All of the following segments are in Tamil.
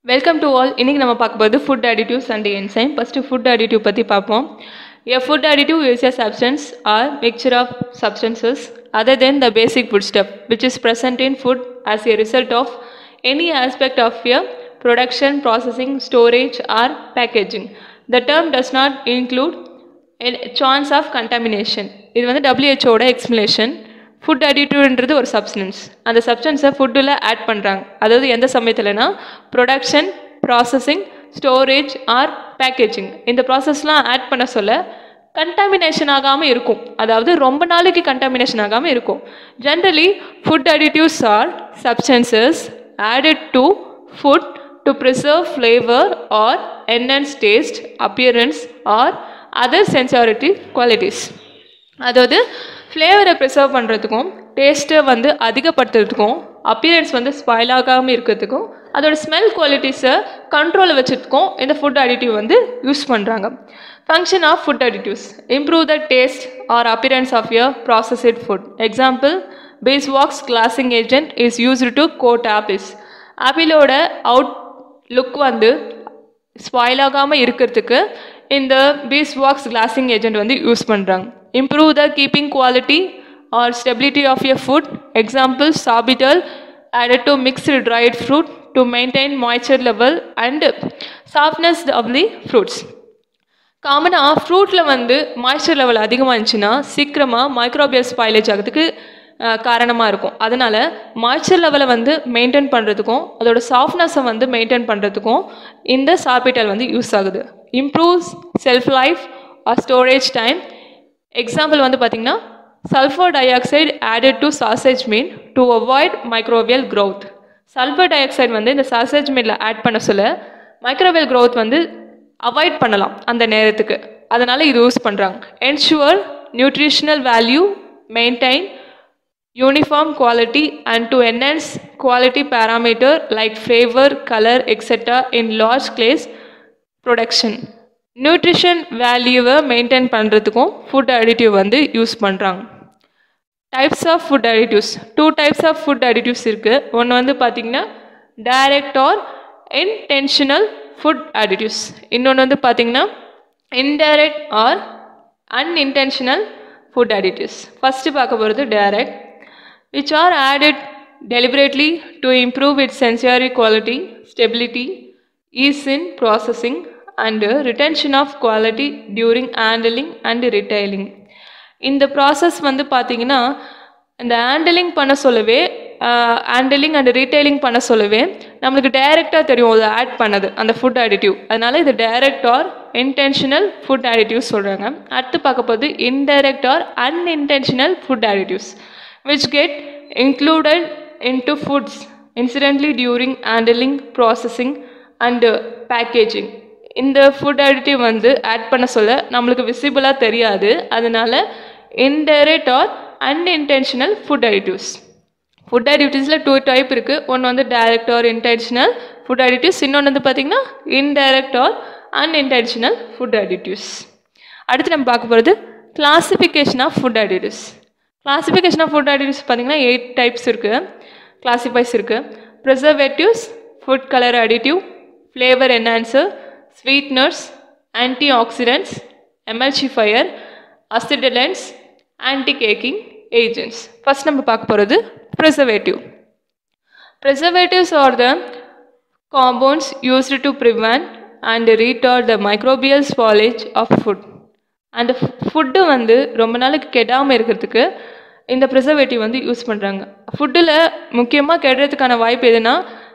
வெல்கம் டு ஆல் இன்னைக்கு நம்ம பார்க்க போகிறது food additives and enzyme first food additive பற்றி பார்ப்போம் A food additive is a substance or mixture of substances other than the basic foodstuff which is present in food as a result of any aspect of a production, processing, storage or packaging. The term does not include a chance of contamination. இது வந்து WHO-ட எக்ஸ்பிளேஷன் ஃபுட் அடிட்டிவ்ன்றது ஒரு சப்ஸ்டன்ஸ் அந்த சப்ஸ்டன்ஸை ஃபுட்டில் ஆட் பண்ணுறாங்க அதாவது எந்த சமயத்துலனா production processing storage or packaging இந்த ப்ராசஸ்லாம் ஆட் பண்ண சொல்ல கண்டாமினேஷன் ஆகாமல் இருக்கும் அதாவது ரொம்ப நாளைக்கு கண்டாமினேஷன் ஆகாமல் இருக்கும் generally food additives are substances added to food to preserve flavour or enhance taste appearance or other sensory qualities அதாவது ஃப்ளேவரை ப்ரிசர்வ் பண்ணுறதுக்கும் டேஸ்ட்டை வந்து அதிகப்படுத்துறதுக்கும் அப்பியரன்ஸ் வந்து ஸ்பாயில் ஆகாமல் இருக்கிறதுக்கும் அதோட ஸ்மெல் குவாலிட்டிஸை கண்ட்ரோலில் வச்சுருக்கும் இந்த ஃபுட் அடிட்டிவ் வந்து யூஸ் பண்ணுறாங்க function of food additives improve the taste or appearance of your processed food example beeswax glazing agent is used to coat apples ஆப்பிளோட அவுட் லுக் வந்து ஸ்பாயில் ஆகாமல் இருக்கிறதுக்கு இந்த பீஸ் வாக்ஸ் கிளாசிங் ஏஜென்ட் வந்து யூஸ் பண்ணுறாங்க improve the keeping quality or stability of your food example sorbitol added to mixed dried fruit to maintain moisture level and softness of the fruits காமனாக ஃப்ரூட்டில் வந்து மாய்ஸ்சர் லெவல் அதிகமாக இருந்துச்சுன்னா சீக்கிரமாக மைக்ரோபியல் ஸ்பாயிலேஜ் ஆகிறதுக்கு காரணமாக இருக்கும் அதனால் மாய்ஸ்சர் லெவலை வந்து மெயின்டைன் பண்ணுறதுக்கும் அதோட சாஃப்ட்னஸை வந்து மெயின்டைன் பண்ணுறதுக்கும் இந்த சார்பிட்டல் வந்து யூஸ் ஆகுது improves shelf life or storage time example வந்து பார்த்திங்கன்னா sulphur dioxide added to sausage meat to avoid microbial growth sulphur dioxide வந்து இந்த சாசேஜ் மீனில் ஆட் பண்ண சொல்ல மைக்ரோவியல் growth வந்து அவாய்ட் பண்ணலாம் அந்த நேரத்துக்கு அதனால் இது யூஸ் பண்ணுறாங்க ensure nutritional value maintain uniform quality and to enhance quality parameter like flavor, color, etc. in large scale production. Nutrition வேல்யூவை மெயின்டைன் பண்ணுறதுக்கும் ஃபுட் அடிட்டிவ் வந்து யூஸ் பண்ணுறாங்க types of food additives two types of food additives இருக்குது ஒன்று வந்து பார்த்திங்கன்னா direct or intentional food additives இன்னொன்று வந்து பார்த்திங்கன்னா indirect or unintentional food additives first பார்க்க போகிறது direct which are added deliberately to improve its sensory quality, stability, ease in processing, and retention of quality during handling and retailing. இந்த ப்ராசஸ் வந்து பார்த்தீங்கன்னா இந்த ஹேண்டலிங் பண்ண சொல்லவே ஹேண்டலிங் அண்ட் ரீட்டைலிங் பண்ண சொல்லவே நம்மளுக்கு டைரெக்டாக தெரியும் அது ஆட் பண்ணது அந்த ஃபுட் அடிட்டிவ் அதனால இது direct or intentional food additive சொல்கிறாங்க அடுத்து பார்க்க போது indirect or unintentional food additives which get included into foods incidentally during handling, processing and uh, packaging. இந்த ஃபுட் அடிட்டிவ் வந்து ஆட் பண்ண சொல்ல நம்மளுக்கு விசிபிளாக தெரியாது அதனால indirect or unintentional food additives food அடிட்டிவ்ஸில் டூ டைப் இருக்குது ஒன்று வந்து direct or intentional food additives இன்னொன்று வந்து பார்த்திங்கன்னா indirect or unintentional food additives அடுத்து நம்ம பார்க்க போகிறது classification of food additives classification of food additives பார்த்தீங்கன்னா எயிட் டைப்ஸ் இருக்குது கிளாசிஃபைஸ் இருக்குது preservatives food colour additive flavour enhancer sweeteners antioxidants emulsifier acidulants anti caking agents first நம்ம பார்க்க போகிறது preservative preservatives are the compounds used to prevent and retard the microbial spoilage of food அந்த ஃபுட்டு வந்து ரொம்ப நாளைக்கு கெடாமல் இருக்கிறதுக்கு இந்த ப்ரிசர்வேட்டிவ் வந்து யூஸ் பண்ணுறாங்க ஃபுட்டில் முக்கியமாக கெடுறதுக்கான வாய்ப்பு எதுனா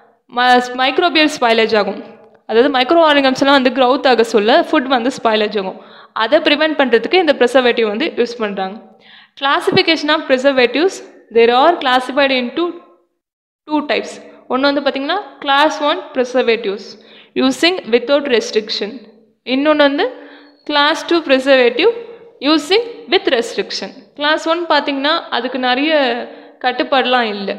ம மைக்ரோபியல் ஸ்பாயிலேஜ் ஆகும் அதாவது மைக்ரோ ஆர்கன்ஸ்லாம் வந்து க்ரௌத் ஆக சொல்ல ஃபுட் வந்து ஸ்பாயிலேஜ் ஆகும் அதை ப்ரிவெண்ட் பண்ணுறதுக்கு இந்த ப்ரிசர்வேட்டிவ் வந்து யூஸ் பண்ணுறாங்க classification of preservatives there are classified in two two types ஒன்று வந்து பார்த்திங்கன்னா class one preservatives using without restriction இன்னொன்று வந்து class two preservative using with restriction class one பார்த்தீங்கன்னா அதுக்கு நிறைய கட்டுப்பாடெலாம் இல்லை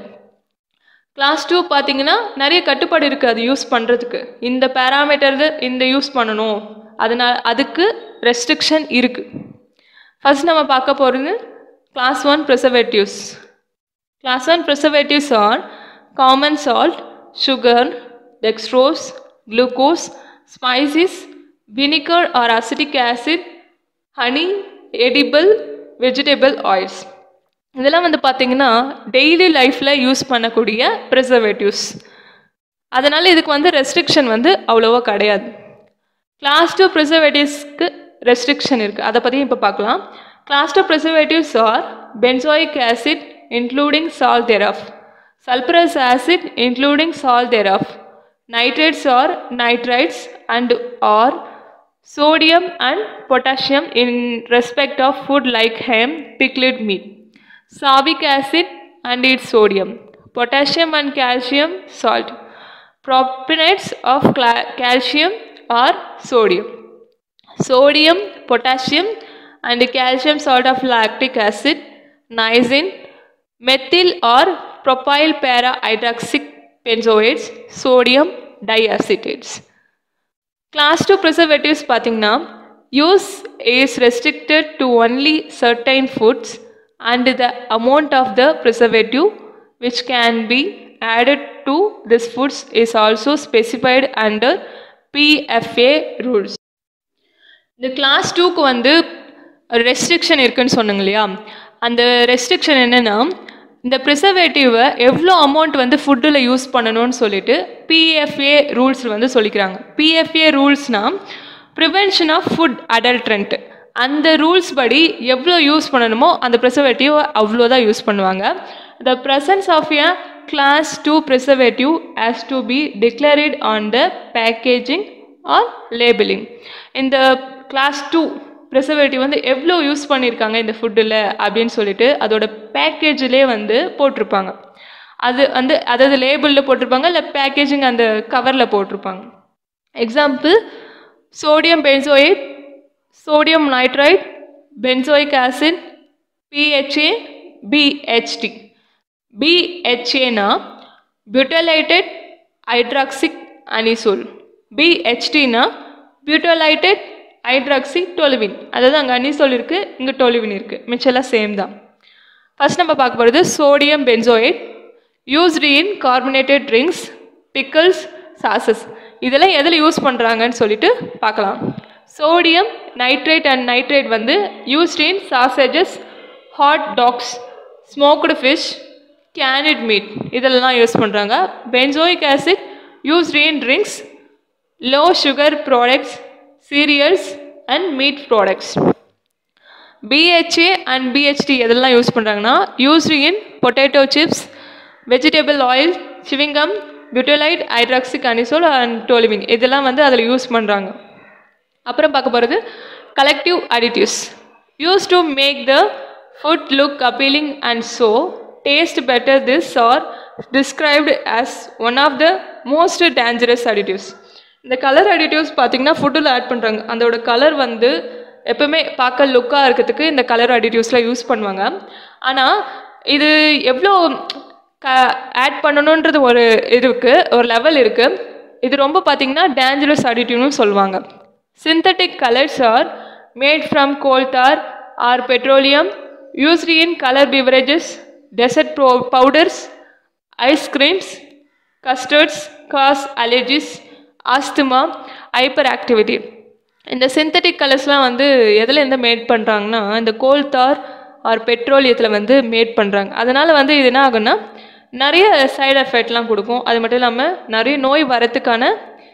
கிளாஸ் டூ பார்த்தீங்கன்னா நிறைய கட்டுப்பாடு இருக்குது அது யூஸ் பண்ணுறதுக்கு இந்த பேராமீட்டர் இந்த யூஸ் பண்ணணும் அதனால் அதுக்கு ரெஸ்ட்ரிக்ஷன் இருக்குது ஃபஸ்ட் நம்ம பார்க்க போகிறது class one preservatives class one preservatives are common salt sugar dextrose, glucose, spices, vinegar or acetic acid, honey, edible, vegetable oils. இதெல்லாம் வந்து பார்த்தீங்கன்னா டெய்லி லைஃப்பில் யூஸ் பண்ணக்கூடிய ப்ரிசர்வேட்டிவ்ஸ் அதனால் இதுக்கு வந்து ரெஸ்ட்ரிக்ஷன் வந்து அவ்வளோவா கிடையாது கிளாஸ் டூ ப்ரிசர்வேட்டிவ்ஸ்க்கு ரெஸ்ட்ரிக்ஷன் இருக்குது அதை பற்றி இப்போ பார்க்கலாம் class two preservatives are benzoic acid including salt thereof sulfurous acid including salt thereof nitrates or nitrites and or sodium and potassium in respect of food like ham pickled meat sabic acid and its sodium potassium and calcium salt propionates of cla- calcium or sodium sodium potassium and calcium salt of lactic acid niacin methyl or propyl para hydroxic benzoates sodium diacetates class 2 preservatives பார்த்தீங்கன்னா use is restricted to only certain foods and the amount of the preservative which can be added to these foods is also specified under PFA rules இந்த கிளாஸ் டூக்கு வந்து ரெஸ்ட்ரிக்ஷன் இருக்குன்னு சொன்னங்க இல்லையா அந்த ரெஸ்ட்ரிக்ஷன் என்னென்னா இந்த ப்ரிசர்வேட்டிவை எவ்வளோ அமௌண்ட் வந்து ஃபுட்டில் யூஸ் பண்ணணும்னு சொல்லிட்டு பிஎஃப்ஏ ரூல்ஸ் வந்து சொல்லிக்கிறாங்க பிஎஃப்ஏ ரூல்ஸ்னால் ப்ரிவென்ஷன் ஆஃப் ஃபுட் அடல்ட்ரண்ட் அந்த ரூல்ஸ் படி எவ்வளோ யூஸ் பண்ணணுமோ அந்த ப்ரிசர்வேட்டிவ் அவ்வளோதான் யூஸ் பண்ணுவாங்க the presence of a class two preservative has to be declared on the packaging or labelling இந்த கிளாஸ் டூ ப்ரிசர்வேட்டிவ் வந்து எவ்வளோ யூஸ் பண்ணியிருக்காங்க இந்த ஃபுட்டில் அப்படின்னு சொல்லிட்டு அதோட பேக்கேஜிலே வந்து போட்டிருப்பாங்க அது வந்து அதாவது லேபிளில் போட்டிருப்பாங்க இல்லை பேக்கேஜிங் அந்த கவரில் போட்டிருப்பாங்க example sodium benzoate sodium nitrite benzoic acid BHA BHT பிஹெச்ஏனா பியூட்டலைட்டட் ஹைட்ராக்சிக் அனிசோல் பிஹெச்டினா பியூட்டலைட்டட் ஹைட்ராக்சி டொலுவின் அதாவது அங்கே அனிசோல் இருக்குது இங்கே டொலுவின் இருக்குது மிச்செல்லாம் சேம் தான் ஃபர்ஸ்ட் நம்ம பார்க்க போகிறது sodium benzoate used in carbonated drinks pickles sauces இதெல்லாம் எதில் யூஸ் பண்ணுறாங்கன்னு சொல்லிட்டு பார்க்கலாம் சோடியம் நைட்ரேட் அண்ட் நைட்ரேட் வந்து used in sausages hot dogs smoked fish canned meat இதெல்லாம் யூஸ் பண்ணுறாங்க benzoic acid used in drinks low sugar products cereals and meat products BHA and BHT எதெல்லாம் யூஸ் பண்ணுறாங்கன்னா used in potato chips vegetable oil chewing gum butylated hydroxy anisole and toluene இதெல்லாம் வந்து அதில் யூஸ் பண்ணுறாங்க அப்புறம் பார்க்க போகிறது collective additives use to make the food look appealing and so taste better this are described as one of the most dangerous additives இந்த கலர் அடிட்டிவ்ஸ் பார்த்தீங்கன்னா ஃபுட்டில் ஆட் பண்ணுறாங்க அதோட கலர் வந்து எப்பவுமே பார்க்க லுக்காக இருக்கிறதுக்கு இந்த கலர் அடிட்டிவ்ஸ்லாம் யூஸ் பண்ணுவாங்க ஆனால் இது எவ்வளோ க ஆட் பண்ணணுன்றது ஒரு இது இருக்குது ஒரு லெவல் இருக்குது இது ரொம்ப பார்த்தீங்கன்னா டேஞ்சரஸ் அடிட்டிவ்னு சொல்லுவாங்க synthetic colours are made from coal tar or petroleum used in colour beverages dessert pro powders ice creams custards cause allergies asthma hyperactivity இந்த சிந்தட்டிக் கலர்ஸ்லாம் வந்து எதில் இருந்து மேட் பண்ணுறாங்கன்னா இந்த கோல்தார் ஆர் பெட்ரோலியத்தில் வந்து மேட் பண்ணுறாங்க அதனால் வந்து இது என்ன ஆகும்னா நிறைய சைடு எஃபெக்ட்லாம் கொடுக்கும் அது மட்டும் இல்லாமல் நிறைய நோய் வரத்துக்கான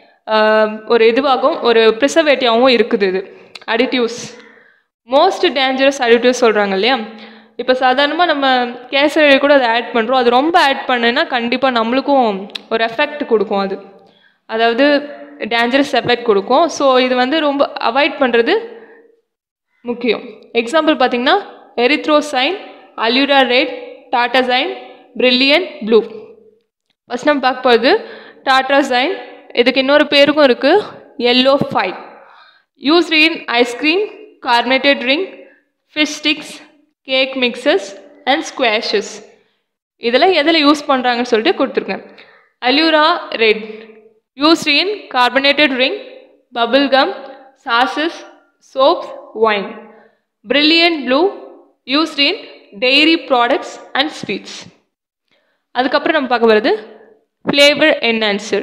ஒரு இதுவாகவும் ஒரு ப்ரிசர்வேட்டிவாகவும் இருக்குது இது அடிட்டிவ்ஸ் மோஸ்ட் டேஞ்சரஸ் அடிட்டிவ்ஸ் சொல்கிறாங்க இல்லையா இப்போ சாதாரணமாக நம்ம கேசரி கூட அதை ஆட் பண்ணுறோம் அது ரொம்ப ஆட் பண்ணுன்னா கண்டிப்பாக நம்மளுக்கும் ஒரு எஃபெக்ட் கொடுக்கும் அது அதாவது டேஞ்சரஸ் எஃபெக்ட் கொடுக்கும் ஸோ இது வந்து ரொம்ப அவாய்ட் பண்ணுறது முக்கியம் எக்ஸாம்பிள் பார்த்தீங்கன்னா erythrosine allura red tartrazine brilliant blue first நம்ம பார்க்க போகிறது டாட்டாசைன் இதுக்கு இன்னொரு பேருக்கும் இருக்குது yellow five used in ice cream carbonated drink fish sticks cake mixes and squashes இதெல்லாம் எதில் யூஸ் பண்ணுறாங்கன்னு சொல்லிட்டு கொடுத்துருக்கேன் allura red used in carbonated ring, bubble gum, sauces, soaps, wine. Brilliant blue used in dairy products and sweets. அதுக்கப்புறம் நம்ம பார்க்க வருது flavour enhancer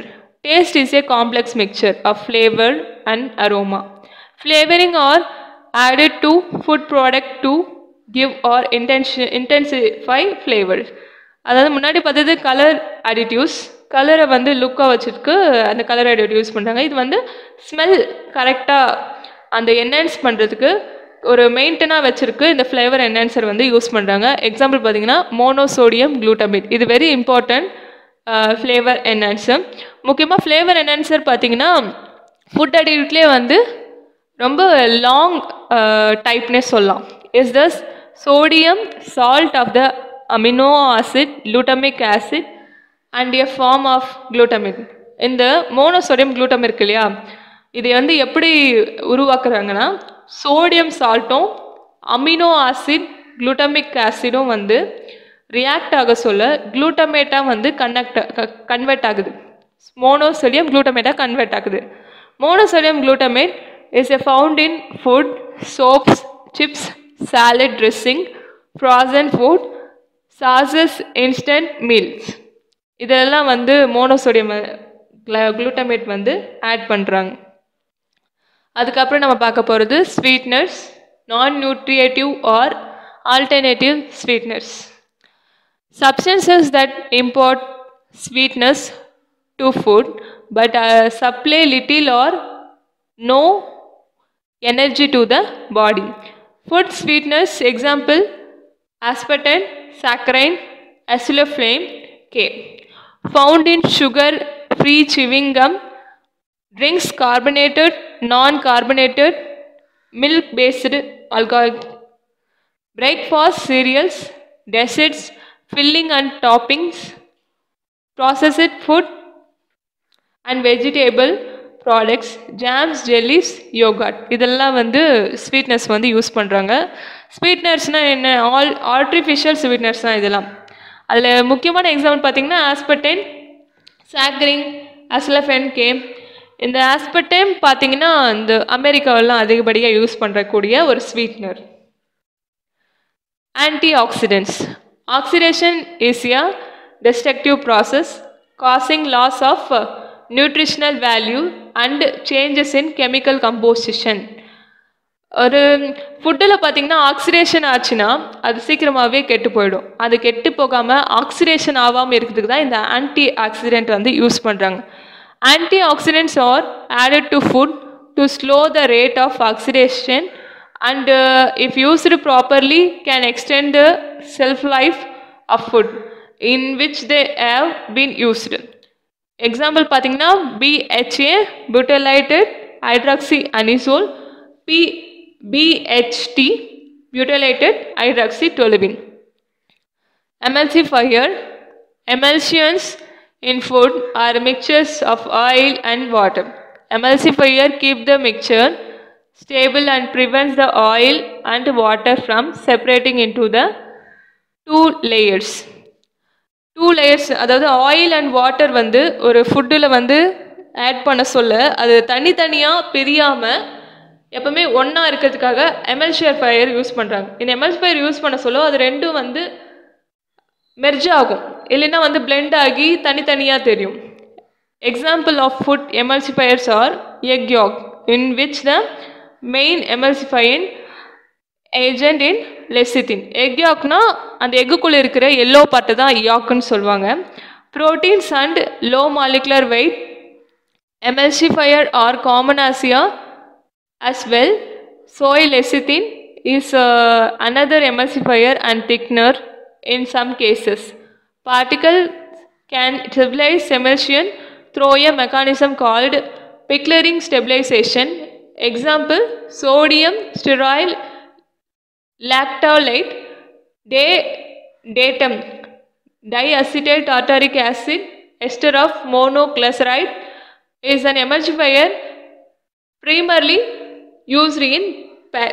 Taste is a complex mixture of flavor and aroma. Flavoring are added to food product to give or intention, intensify flavor. அதாவது முன்னாடி பார்த்தது கலர் அடிட்டிவ்ஸ் கலரை வந்து லுக்காக வச்சுருக்கு அந்த கலர் அடிட்டிவ் யூஸ் பண்ணுறாங்க இது வந்து ஸ்மெல் கரெக்டாக அந்த என்ஹான்ஸ் பண்ணுறதுக்கு ஒரு மெயின்டனாக வச்சுருக்கு இந்த ஃப்ளேவர் என்ஹான்சர் வந்து யூஸ் பண்ணுறாங்க எக்ஸாம்பிள் பார்த்தீங்கன்னா மோனோசோடியம் குளூட்டமேட் இது வெரி இம்பார்ட்டன்ட் ஃப்ளேவர் என்ஹான்சர் முக்கியமாக ஃப்ளேவர் என்ஹான்சர் பார்த்தீங்கன்னா ஃபுட் அடிக்ட்லேயே வந்து ரொம்ப லாங் டைப்னே சொல்லலாம் is thus sodium salt of the amino acid glutamic acid and a form of glutamic இந்த மோனோசோடியம் குளூட்டம் இருக்கு இல்லையா இதை வந்து எப்படி உருவாக்குறாங்கன்னா சோடியம் சால்ட்டும் அமினோ ஆசிட் குளூட்டமிக் ஆசிடும் வந்து ரியாக்ட் ஆக சொல்ல குளூட்டமேட்டாக வந்து கனெக்ட் கன்வெர்ட் ஆகுது மோனோசோடியம் குளூட்டமேட்டாக கன்வெர்ட் ஆகுது monosodium glutamate is a found in food soups chips salad dressing frozen food sauces instant meals இதெல்லாம் வந்து மோனோசோடியம் குளூட்டமேட் வந்து ஆட் பண்ணுறாங்க அதுக்கப்புறம் நம்ம பார்க்க போகிறது sweeteners non nutritive or alternative sweeteners substances that import sweetness to food but uh, supply little or no energy to the body food sweetness example aspartame saccharine acetylflame k found in sugar free chewing gum drinks carbonated non carbonated milk based alcohol breakfast cereals desserts filling and toppings, processed food and vegetable products jams jellies yogurt இதெல்லாம் வந்து ஸ்வீட்னஸ் வந்து யூஸ் பண்ணுறாங்க ஸ்வீட்னர்ஸ்னால் என்ன ஆல் ஆர்டிஃபிஷியல் ஸ்வீட்னர்ஸ் தான் இதெல்லாம் அதில் முக்கியமான எக்ஸாம்பிள் பார்த்தீங்கன்னா ஆஸ்பர்டைன் சாக்ரிங் அஸ்லஃபென் கேம் இந்த ஆஸ்பர்டைம் பார்த்தீங்கன்னா இந்த அமெரிக்காவெல்லாம் அதிகப்படியாக யூஸ் பண்ணுறக்கூடிய ஒரு sweetener antioxidants oxidation is a destructive process causing loss of uh, nutritional value and changes in chemical composition ஒரு ஃபுட்டில் பார்த்தீங்கன்னா ஆக்சிடேஷன் ஆச்சுன்னா அது சீக்கிரமாகவே கெட்டு போயிடும் அது கெட்டு போகாமல் ஆக்சிடேஷன் ஆகாமல் இருக்கிறதுக்கு தான் இந்த ஆன்டி ஆக்சிடென்ட் வந்து யூஸ் பண்ணுறாங்க antioxidants are added to food to slow the rate of oxidation and uh, if used properly can extend the shelf life of food in which they have been used example பார்த்தீங்கன்னா BHA butylated hydroxyanisole P BHT butylated hydroxytoluene emulsifier emulsions in food are mixtures of oil and water emulsifier keep the mixture stable and prevents the oil and water from separating into the two layers two layers அதாவது ஆயில் அண்ட் வாட்டர் வந்து ஒரு ஃபுட்டில் வந்து ஆட் பண்ண சொல்ல அது தனித்தனியாக பிரியாமல் எப்பவுமே ஒன்றா இருக்கிறதுக்காக எமல்ஷியர் ஃபயர் யூஸ் பண்ணுறாங்க இந்த எமல்ஷியர் யூஸ் பண்ண சொல்ல அது ரெண்டும் வந்து மெர்ஜ் ஆகும் இல்லைன்னா வந்து blend ஆகி தனித்தனியாக தெரியும் example of food emulsifiers are egg yolk in which the main emulsifying agent in lecithin egg யாக்னா அந்த எக்குக்குள்ளே இருக்கிற எல்லோ பார்ட்டு தான் யாக்குன்னு சொல்லுவாங்க proteins and low molecular weight emulsifier are காமனாசியா as well soy lecithin is uh, another emulsifier and thickener in some cases particle can stabilize emulsion through a mechanism called pickling stabilization example sodium stearoyl lactolate day datum diacetyl tartaric acid ester of monoglyceride is an emulsifier primarily used in pa-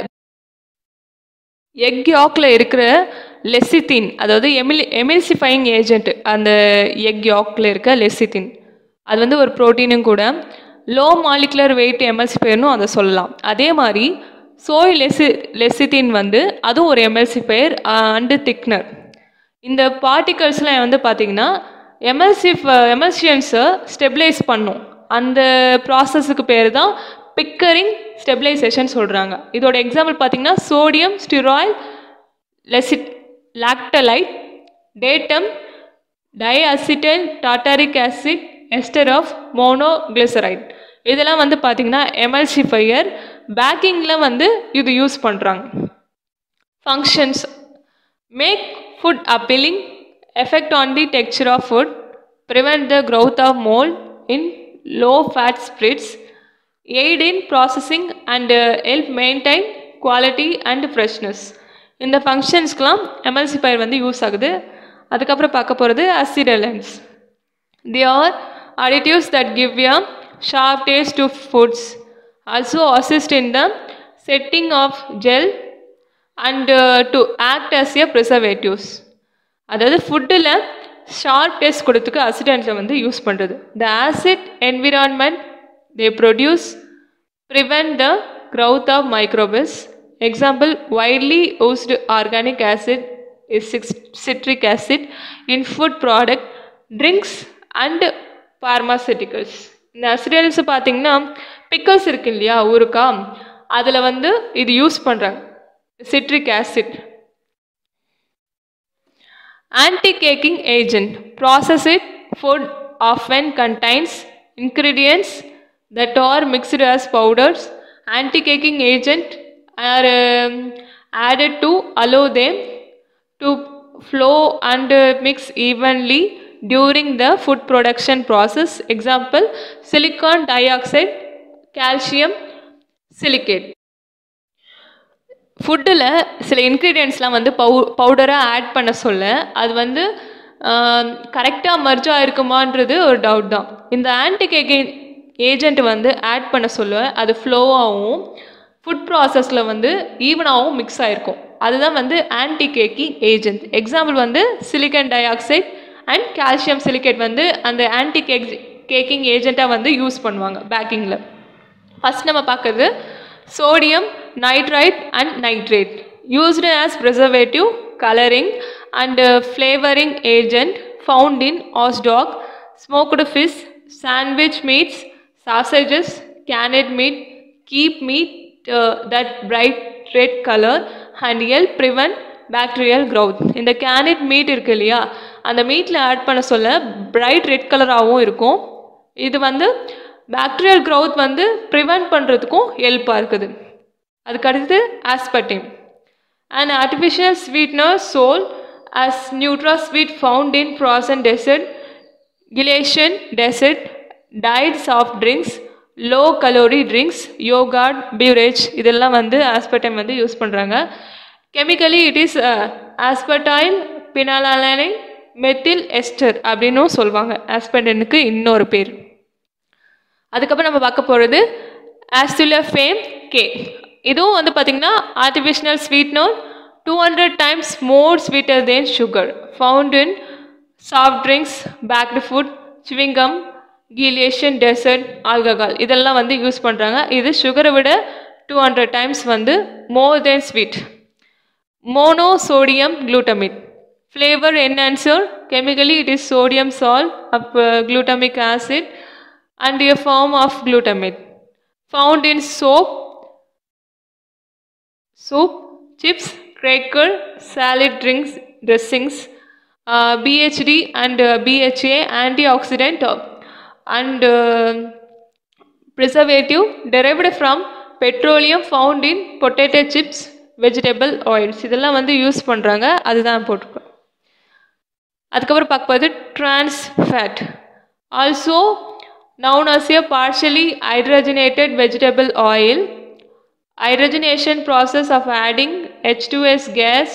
egg யாக்கில் இருக்கிற லெசித்தின் அதாவது எமில் எமில்சிஃபைங் ஏஜென்ட் அந்த எக் யாக்கில் இருக்க லெசித்தின் அது வந்து ஒரு ப்ரோட்டீனும் கூட லோ மாலிகுலர் வெயிட் எம்எல்சிஃபயர்னும் அதை சொல்லலாம் அதே மாதிரி சோய் லெசி லெசித்தின் வந்து அதுவும் ஒரு எம்எல்சிஃபயர் அண்டு திக்னர் இந்த பார்ட்டிகல்ஸ்லாம் வந்து பார்த்திங்கன்னா எமல்சிஃப் எமல்சியன்ஸை ஸ்டெபிளைஸ் பண்ணும் அந்த ப்ராசஸுக்கு பேர் தான் பிக்கரிங் ஸ்டெபிளைசேஷன் சொல்கிறாங்க இதோட எக்ஸாம்பிள் பார்த்தீங்கன்னா சோடியம் ஸ்டிராயில் லெசிட் lactylate DATEM diacetyl tartaric acid ester of monoglyceride இதெல்லாம் வந்து பார்த்திங்கன்னா எமல்சிஃபையர் பேக்கிங்கில் வந்து இது யூஸ் பண்ணுறாங்க functions make food appealing effect on the texture of food prevent the growth of mold in low fat spreads aid in processing and uh, help maintain quality and freshness இந்த ஃபங்க்ஷன்ஸ்க்கெலாம் எம்எல்சிஃபையர் வந்து யூஸ் ஆகுது அதுக்கப்புறம் பார்க்க போகிறது அசிடலன்ஸ் they are additives that give a sharp taste to foods also assist in the setting of gel and uh, to act as a preservatives அதாவது ஃபுட்டில் ஷார்ப் டேஸ்ட் கொடுத்துக்கு அசிடன்ஸை வந்து யூஸ் பண்ணுறது the acid environment they produce prevent the growth of microbes example widely used organic acid is cix- citric acid in food product drinks and pharmaceuticals இந்த அசிடல்ஸ் பார்த்தீங்கன்னா பிக்கல்ஸ் இருக்கு இல்லையா ஊருக்கா அதில் வந்து இது யூஸ் பண்ணுறாங்க citric acid Anti-caking agent. Processed food often contains ingredients that are mixed as powders. Anti-caking agent are um, added to allow them to flow and uh, mix evenly during the food production process. Example, silicon dioxide, calcium silicate. ஃபுட்டில் சில இன்க்ரீடியன்ட்ஸ்லாம் வந்து பவு பவுடராக ஆட் பண்ண சொல்ல அது வந்து கரெக்டாக மர்ஜ் ஆகிருக்குமான்றது ஒரு டவுட் தான் இந்த ஆன்டி கேக்கிங் ஏஜென்ட் வந்து ஆட் பண்ண சொல்ல அது ஃப்ளோவாகவும் ஃபுட் ப்ராசஸில் வந்து ஈவனாகவும் மிக்ஸ் ஆகிருக்கும் அதுதான் வந்து ஆன்டி கேக்கிங் ஏஜென்ட் எக்ஸாம்பிள் வந்து silicon dioxide and calcium silicate வந்து அந்த ஆன்டி கேக் கேக்கிங் ஏஜெண்ட்டாக வந்து யூஸ் பண்ணுவாங்க பேக்கிங்கில் ஃபஸ்ட் நம்ம பார்க்குறது sodium nitrite and nitrate used as preservative coloring and uh, flavoring agent found in horse dog smoked fish sandwich meats sausages canned meat keep meat uh, that bright red color and help prevent bacterial growth இந்த கேனட் மீட் இருக்கு இல்லையா அந்த மீட்டில் ஆட் பண்ண சொல்ல பிரைட் ரெட் கலராகவும் இருக்கும் இது வந்து பாக்டீரியல் growth வந்து ப்ரிவெண்ட் பண்ணுறதுக்கும் ஹெல்ப்பாக இருக்குது அதுக்கு அடுத்தது aspartame and artificial sweetener sold as NutraSweet found in frozen dessert, Gilatian dessert, diet soft drinks, low calorie drinks, yogurt, beverage இதெல்லாம் வந்து ஆஸ்பர்டைம் வந்து யூஸ் பண்ணுறாங்க chemically it is aspartyl phenylalanine methyl ester அப்படின்னும் சொல்லுவாங்க ஆஸ்பர்டனுக்கு இன்னொரு பேர் அதுக்கப்புறம் நம்ம பார்க்க போகிறது ஆஸ்டுலஃபேம் கே இதுவும் வந்து பார்த்திங்கன்னா artificial sweetener two hundred times more sweeter than sugar found in soft drinks baked food chewing gum gelation dessert alcohol இதெல்லாம் வந்து யூஸ் பண்ணுறாங்க இது சுகரை விட டூ ஹண்ட்ரட் டைம்ஸ் வந்து more than sweet monosodium glutamate flavor enhancer chemically it is sodium salt of uh, glutamic acid and a form of glutamate found in soap soup chips cracker salad drinks dressings uh, bhd and uh, bha antioxidant uh, and uh, preservative derived from petroleum found in potato chips vegetable oils இதெல்லாம் வந்து யூஸ் பண்ணுறாங்க அதுதான் போட்டிருக்கோம் அதுக்கப்புறம் பார்க்க போது trans fat also known as a partially hydrogenated vegetable oil hydrogenation process of adding H2S gas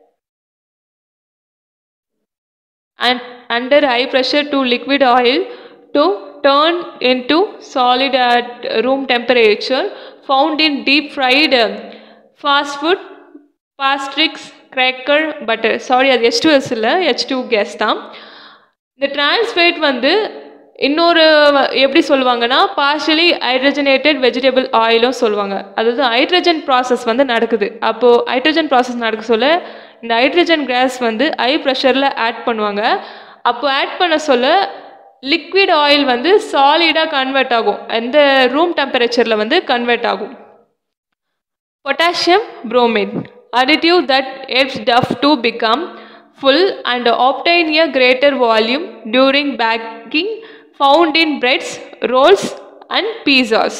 and under high pressure to liquid oil to turn into solid at room temperature found in deep fried um, fast food pastries cracker butter sorry அது எச் டூ எஸ் இல்லை ஹெச் டூ கேஸ் தான் இந்த டிரான்ஸ்ஃபேட் வந்து இன்னொரு வ- எப்படி சொல்லுவாங்கன்னா பார்ஷலி ஹைட்ரஜனேட்டட் வெஜிடபிள் ஆயிலும் சொல்லுவாங்க அதாவது ஹைட்ரஜன் ப்ராசஸ் வந்து நடக்குது அப்போது ஹைட்ரஜன் ப்ராசஸ் நடக்க சொல்ல இந்த ஹைட்ரஜன் கேஸ் வந்து ஹை ப்ரெஷரில் ஆட் பண்ணுவாங்க அப்போ ஆட் பண்ண சொல்ல லிக்விட் ஆயில் வந்து சாலிடாக கன்வெர்ட் ஆகும் எந்த ரூம் டெம்பரேச்சரில் வந்து கன்வெர்ட் ஆகும் Potassium bromide, additive that helps duff to become full and obtain a greater volume during baking found in breads, rolls and pizzas.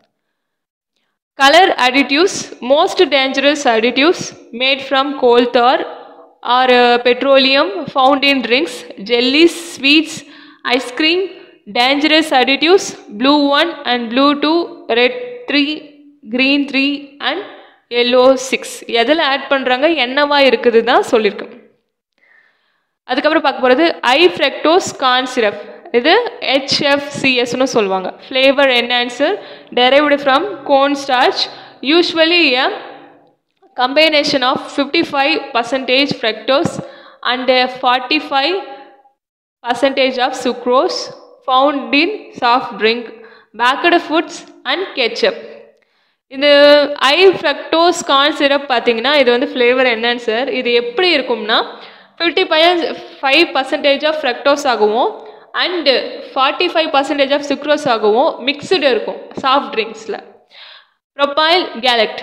Color additives, most dangerous additives made from coal tar or uh, petroleum found in drinks, jellies, sweets, ice cream, dangerous additives, blue 1 and blue 2, red 3, green 3 and yellow 6 எதில் ஆட் பண்ணுறாங்க என்னவா இருக்குது தான் சொல்லியிருக்கேன் அதுக்கப்புறம் பார்க்க போகிறது ஐ ஃப்ரெக்டோஸ் கார்ன் சிரப் இது ஹெச்எஃப்சிஎஸ்னு சொல்லுவாங்க flavour enhancer derived from corn starch usually a combination of 55 percentage fructose and a 45 percentage of sucrose found in soft drink, backed foods and ketchup. இந்த ஐ ஃப்ரக்டோஸ் கார்ன் சிரப் பார்த்தீங்கன்னா இது வந்து ஃப்ளேவர் என்ஹான்சர் இது எப்படி இருக்கும்னா ஃபிஃப்டி பையன் ஃபைவ் பர்சன்டேஜ் ஆஃப் ஃப்ரக்டோஸ் ஆகவும் and forty five percentage of sucrose ஆகவும் மிக்ஸ்டு இருக்கும் சாஃப்ட் ட்ரிங்க்ஸில் propyl gallate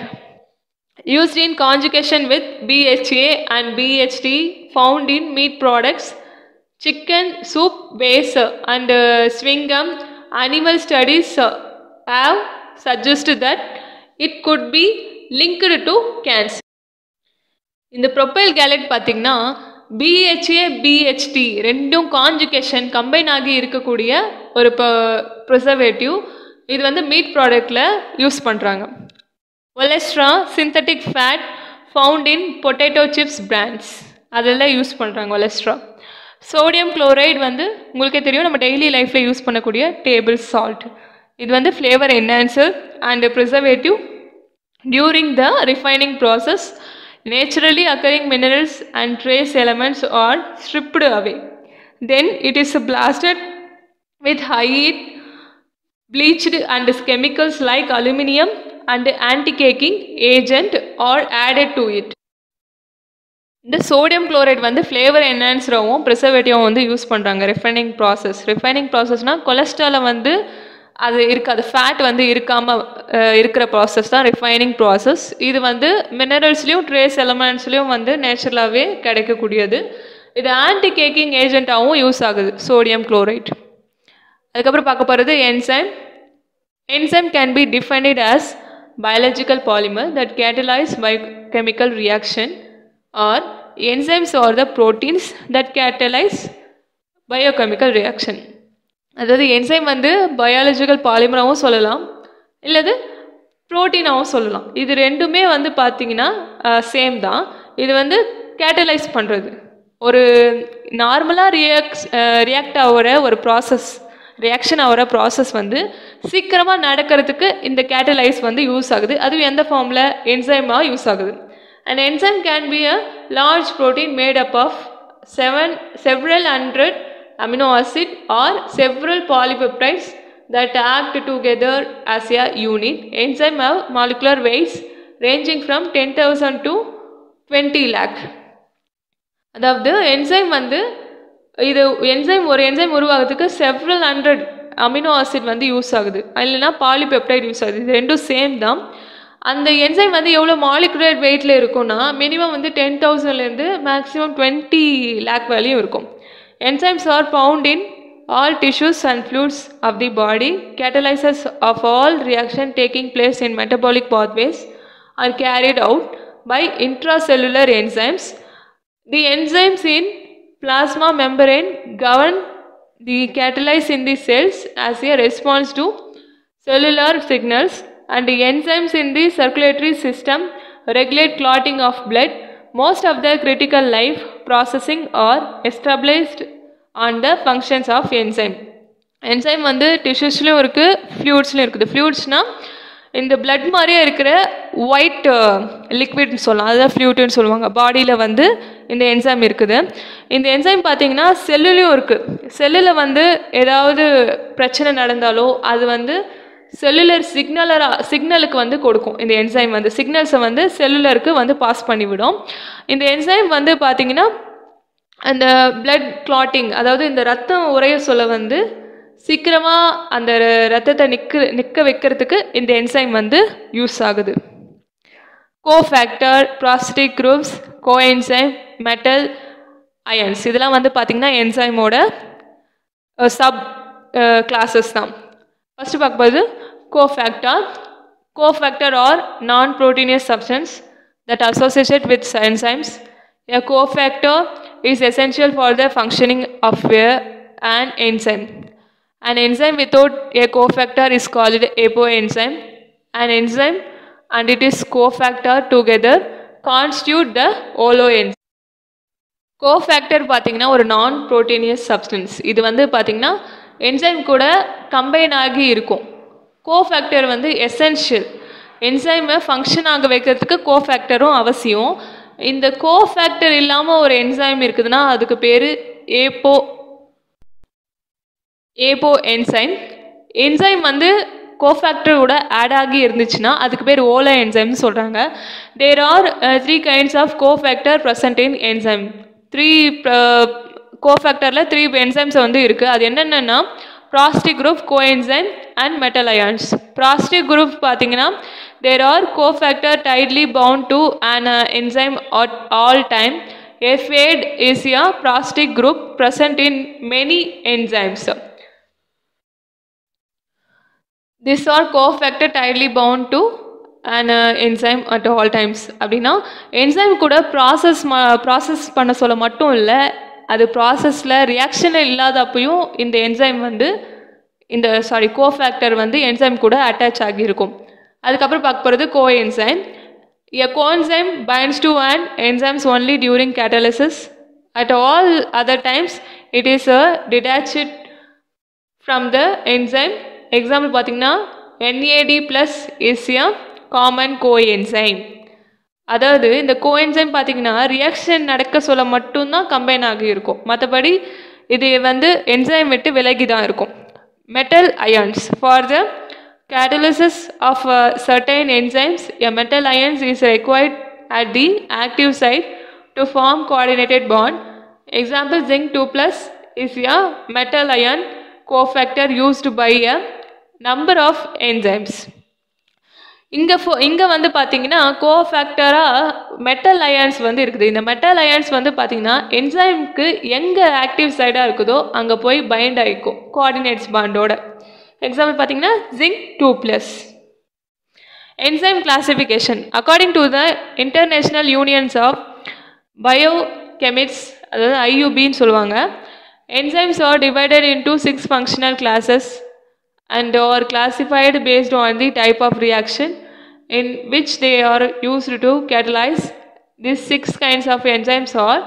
used in conjugation with BHA and BHT found in meat products, chicken, soup base uh, and uh, swing gum. Animal studies uh, have suggested that it could be linked to cancer. இந்த ப்ரொப்பைல் கேலட் பார்த்தீங்கன்னா பிஹெச்ஏ பிஹெச்டி ரெண்டும் கான்ஜுகேஷன் கம்பைன் ஆகி இருக்கக்கூடிய ஒரு ப்ரிசர்வேட்டிவ் இது வந்து மீட் ப்ராடக்டில் யூஸ் பண்ணுறாங்க Olestra synthetic fat found in potato chips brands அதெல்லாம் யூஸ் பண்ணுறாங்க ஒலெஸ்ட்ரா சோடியம் குளோரைடு வந்து உங்களுக்கே தெரியும் நம்ம டெய்லி லைஃப்பில் யூஸ் பண்ணக்கூடிய டேபிள் சால்ட் இது வந்து flavour enhancer and preservative during the refining process naturally occurring minerals and trace elements are stripped away then it is blasted with high heat bleached and chemicals like aluminum and anti-caking agent are added to it. இந்த சோடியம் குளோரைட் வந்து ஃப்ளேவர் என்ஹான்ஸராகவும் ப்ரிசர்வேட்டிவாகவும் வந்து யூஸ் பண்ணுறாங்க ரிஃபைனிங் ப்ராசஸ் ரிஃபைனிங் ப்ராசஸ்னால் கொலஸ்ட்ராலை வந்து அது இருக்காது ஃபேட் வந்து இருக்காமல் இருக்கிற ப்ராசஸ் தான் ரிஃபைனிங் ப்ராசஸ் இது வந்து மினரல்ஸ்லேயும் ட்ரேஸ் எலமெண்ட்ஸ்லேயும் வந்து நேச்சுரலாகவே கிடைக்கக்கூடியது இது ஆன்டி கேக்கிங் ஏஜென்ட்டாகவும் யூஸ் ஆகுது சோடியம் குளோரைட் அதுக்கப்புறம் பார்க்க போகிறது enzyme enzyme can be defined as biological polymer that catalyze biochemical reaction or enzymes are the proteins that catalyze biochemical reaction அதாவது என்சைம் வந்து பயாலஜிக்கல் பாலிமராகவும் சொல்லலாம் இல்லது ப்ரோட்டீனாகவும் சொல்லலாம் இது ரெண்டுமே வந்து பார்த்தீங்கன்னா சேம் தான் இது வந்து கேட்டலைஸ் பண்ணுறது ஒரு நார்மலாக ரியாக்ஸ் ரியாக்ட் ஆகிற ஒரு ப்ராசஸ் ரியாக்ஷன் ஆகிற ப்ராசஸ் வந்து சீக்கிரமாக நடக்கிறதுக்கு இந்த கேட்டலைஸ் வந்து யூஸ் ஆகுது அதுவும் எந்த ஃபார்மில் என்சைமாக யூஸ் ஆகுது and enzyme can be a large protein made up of seven several hundred amino acid or several polypeptides that act together as a unit. Enzyme have molecular weights ranging from 10,000 to 20 lakh. அதாவது என்சைம் வந்து இது என்சைம் ஒரு என்சைம் உருவாகிறதுக்கு செவ்ரல் ஹண்ட்ரட் அமினோ ஆசிட் வந்து யூஸ் ஆகுது இல்லைன்னா பாலிபெப்டைட் யூஸ் ஆகுது இது ரெண்டும் சேம் தான் அந்த என்சைம் வந்து எவ்வளோ மாலிகுலர் வெயிட்டில் இருக்கும்னா மினிமம் வந்து டென் தௌசண்ட்லேருந்து மேக்ஸிமம் டுவெண்ட்டி லேக் வேலையும் இருக்கும் Enzymes are found in all tissues and fluids of the body. Catalysis of all reaction taking place in metabolic pathways are carried out by intracellular enzymes. The enzymes in plasma membrane govern the catalysis in the cells as a response to cellular signals and the enzymes in the circulatory system regulate clotting of blood most of the critical life processing are established on the functions of enzyme enzyme வந்து டிஷ்யூஸ்லையும் இருக்குது ஃப்ளூயிட்ஸ்லையும் இருக்குது ஃப்ளூயிட்ஸ்னால் இந்த பிளட் மாதிரியே இருக்கிற ஒயிட் லிக்விட்னு சொல்லலாம் அதுதான் ஃப்ளூயிட்னு சொல்லுவாங்க பாடியில் வந்து இந்த என்சைம் இருக்குது இந்த என்சைம் பார்த்தீங்கன்னா செல்லுலேயும் இருக்குது செல்லில் வந்து ஏதாவது பிரச்சனை நடந்தாலோ அது வந்து செல்லுலர் சிக்னலரா சிக்னலுக்கு வந்து கொடுக்கும் இந்த என்சைம் வந்து சிக்னல்ஸை வந்து செல்லுலருக்கு வந்து பாஸ் பண்ணிவிடும் இந்த என்சைம் வந்து பார்த்தீங்கன்னா அந்த பிளட் கிளாட்டிங் அதாவது இந்த ரத்தம் உறைய சொல்ல வந்து சீக்கிரமாக அந்த ரத்தத்தை நிற்க நிற்க வைக்கிறதுக்கு இந்த என்சைம் வந்து யூஸ் ஆகுது cofactor prosthetic groups coenzyme metal ions இதெல்லாம் வந்து பார்த்திங்கன்னா என்சைமோட சப் கிளாஸஸ் தான் ஃபஸ்ட்டு பார்க்கும்போது cofactor cofactor are non proteinaceous substance that associated with enzymes. A cofactor is essential for the functioning of an enzyme. An enzyme without a cofactor is called apoenzyme. An enzyme and it is cofactor together constitute the holoenzyme. Cofactor பார்த்தீங்கன்னா ஒரு நான் ப்ரோட்டீனியஸ் சப்ஸ்டன்ஸ் இது வந்து பார்த்தீங்கன்னா என்சைம் கூட கம்பைன் ஆகி இருக்கும் கோஃபேக்டர் வந்து எசென்ஷியல் என்சைமை ஃபங்க்ஷன் ஆக வைக்கிறதுக்கு கோஃபேக்டரும் அவசியம் இந்த கோஃபேக்டர் இல்லாமல் ஒரு என்சைம் இருக்குதுன்னா அதுக்கு பேர் ஏப்போ ஏப்போ என்சைம் என்சைம் வந்து கோஃபேக்டரோட ஆட் ஆகி இருந்துச்சுன்னா அதுக்கு பேர் ஓலா என்சைம்னு சொல்கிறாங்க there are three kinds of cofactor present in enzyme three கோஃபேக்டரில் த்ரீ என்சைம்ஸ் வந்து இருக்குது அது என்னென்னா prosthetic group coenzyme and metal ions prosthetic group பார்த்தீங்கன்னா there are cofactor tightly bound to an enzyme at all time FAD is a prosthetic group present in many enzymes. These are cofactor tightly bound to an uh, enzyme at all times அப்படின்னா என்சைம் கூட ப்ராசஸ் ம ப்ராசஸ் பண்ண சொல்ல மட்டும் இல்லை அது ப்ராசஸில் ரியாக்ஷன் இல்லாதப்பையும் இந்த என்சைம் வந்து இந்த சாரி கோஃபேக்டர் வந்து என்சைம் கூட அட்டாச் ஆகியிருக்கும் அதுக்கப்புறம் பார்க்க போகிறது coenzyme A coenzyme binds to an enzymes only during catalysis. At all other times, it is a detached from the enzyme. Example பார்த்தீங்கன்னா NAD plus is a common coenzyme. அதாவது இந்த கோஎன்சைம் பார்த்தீங்கன்னா ரியாக்ஷன் நடக்க சொல்ல மட்டும்தான் கம்பைன் ஆகி இருக்கும் மற்றபடி இது வந்து என்சைம் விட்டு விலகி தான் இருக்கும் metal ions for the catalysis of uh, certain enzymes, a metal ions is required at the active site to form coordinated bond. Example zinc 2 plus is a metal ion cofactor used by a number of enzymes. இங்கே ஃபோ இங்கே வந்து பார்த்தீங்கன்னா கோஃபேக்டராக மெட்டல் அயன்ஸ் வந்து இருக்குது இந்த மெட்டல் அயன்ஸ் வந்து பார்த்தீங்கன்னா என்சைம்க்கு எங்கே ஆக்டிவ் சைடாக இருக்குதோ அங்கே போய் பைண்ட் ஆகிக்கும் கோஆர்டினேட்ஸ் பாண்டோட எக்ஸாம்பிள் பார்த்தீங்கன்னா zinc two plus enzyme classification according to the international unions of biochemists அதாவது ஐயூபின்னு சொல்லுவாங்க enzymes are divided into six functional classes and are classified based on the type of reaction in which they are used to catalyse this six kinds of enzymes are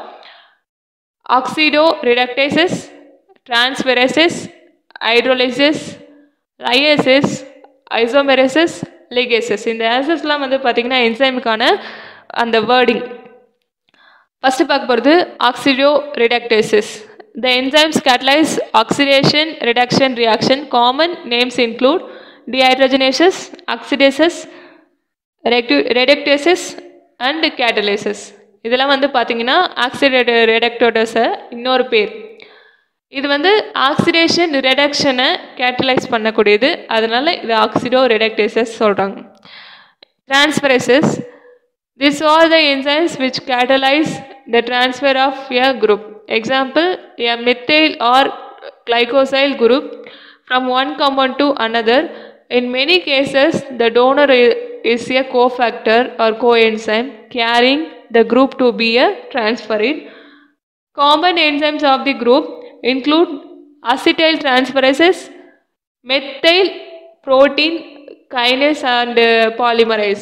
oxidoreductases transferases hydrolysis lyases isomerases ligases இந்த ஆசஸ்லாம் வந்து பார்த்திங்கன்னா என்சைமுக்கான அந்த வேர்டிங் ஃபஸ்ட்டு பார்க்க போகிறது oxidoreductases the enzymes catalyse oxidation reduction reaction common names include dehydrogenases oxidases ரெக்டு ரெடக்டேசஸ் அண்ட் கேட்டலைசஸ் இதெல்லாம் வந்து பார்த்திங்கன்னா ஆக்சிடேட் ரெடக்டோடஸை இன்னொரு பேர் இது வந்து ஆக்சிடேஷன் ரிடக்ஷனை கேட்டலைஸ் பண்ணக்கூடியது அதனால் இது ஆக்சிடோ ரிடக்டேசஸ் சொல்கிறாங்க transferases this are the enzymes which catalyse the transfer of a group example a methyl or glycosyl group from one compound to another. In many cases, the donor i- is a cofactor or coenzyme carrying the group to be a transferrin. Common enzymes of the group include acetyl transferases, methyl protein kinase and uh, polymerase.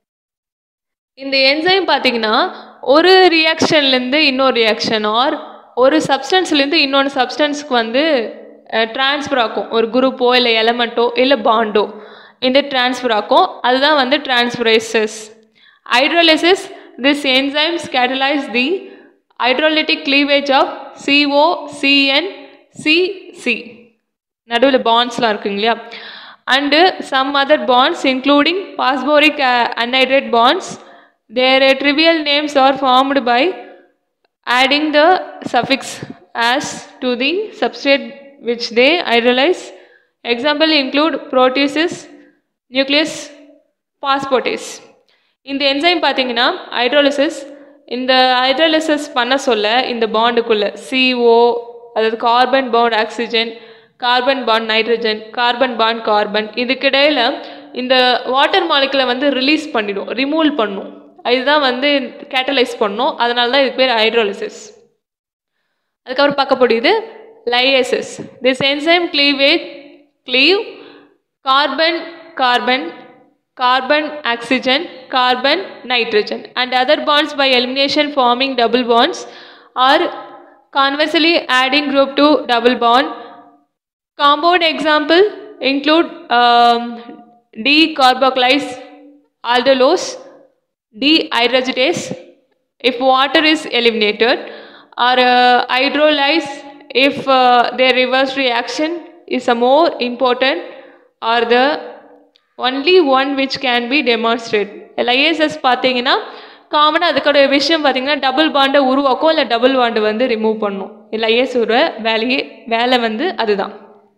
இந்த என்சைம் பார்த்தீங்கன்னா ஒரு ரியாக்ஷன்லேருந்து இன்னொரு ரியாக்ஷன் ஆர் ஒரு சப்ஸ்டன்ஸ்லேருந்து இன்னொன்று சப்ஸ்டன்ஸ்க்கு வந்து ட்ரான்ஸ்ஃபர் ஆக்கும் ஒரு குரூப்போ இல்லை எலமெண்ட்டோ இல்லை பாண்டோ இந்த ட்ரான்ஸ்ஃபர் ஆக்கும் அதுதான் வந்து transferases hydrolysis this enzymes catalyze the hydrolytic cleavage of CO CN CC நடுவில் பாண்ட்ஸ்லாம் இருக்குங்க இல்லையா and some other bonds including phosphoric anhydride bonds their trivial names are formed by adding the suffix as to the substrate which they hydrolyze. Example include proteases, nucleus, phosphatase. இந்த என்சைம் பார்த்தீங்கன்னா ஹைட்ரோலிசிஸ் இந்த ஹைட்ரோலிசிஸ் பண்ண சொல்ல இந்த பாண்டுக்குள்ளே CO அதாவது carbon bond oxygen carbon bond nitrogen carbon bond carbon இதுக்கிடையில் இந்த வாட்டர் மாலிகுலை வந்து ரிலீஸ் பண்ணிடும் ரிமூவ் பண்ணும் இதுதான் வந்து கேட்டலைஸ் பண்ணும் அதனால தான் இதுக்கு பேர் ஹைட்ரோலிசிஸ் அதுக்கப்புறம் பார்க்க முடியுது lyases this enzyme cleavage cleave carbon carbon carbon oxygen carbon nitrogen and other bonds by elimination forming double bonds or conversely adding group to double bond compound example include um, d-carboxylase aldolose dehydrogenase if water is eliminated or uh, hydrolyze if uh, their reverse reaction is a more important or the only one which can be demonstrated lyases பார்த்தீங்கன்னா காமனாக அதுக்கோட விஷயம் பார்த்தீங்கன்னா டபுள் பாண்டை உருவாக்கும் இல்லை டபுள் பாண்டை வந்து ரிமூவ் பண்ணும் லைஏஸோட வேலையே வேலை வந்து அதுதான்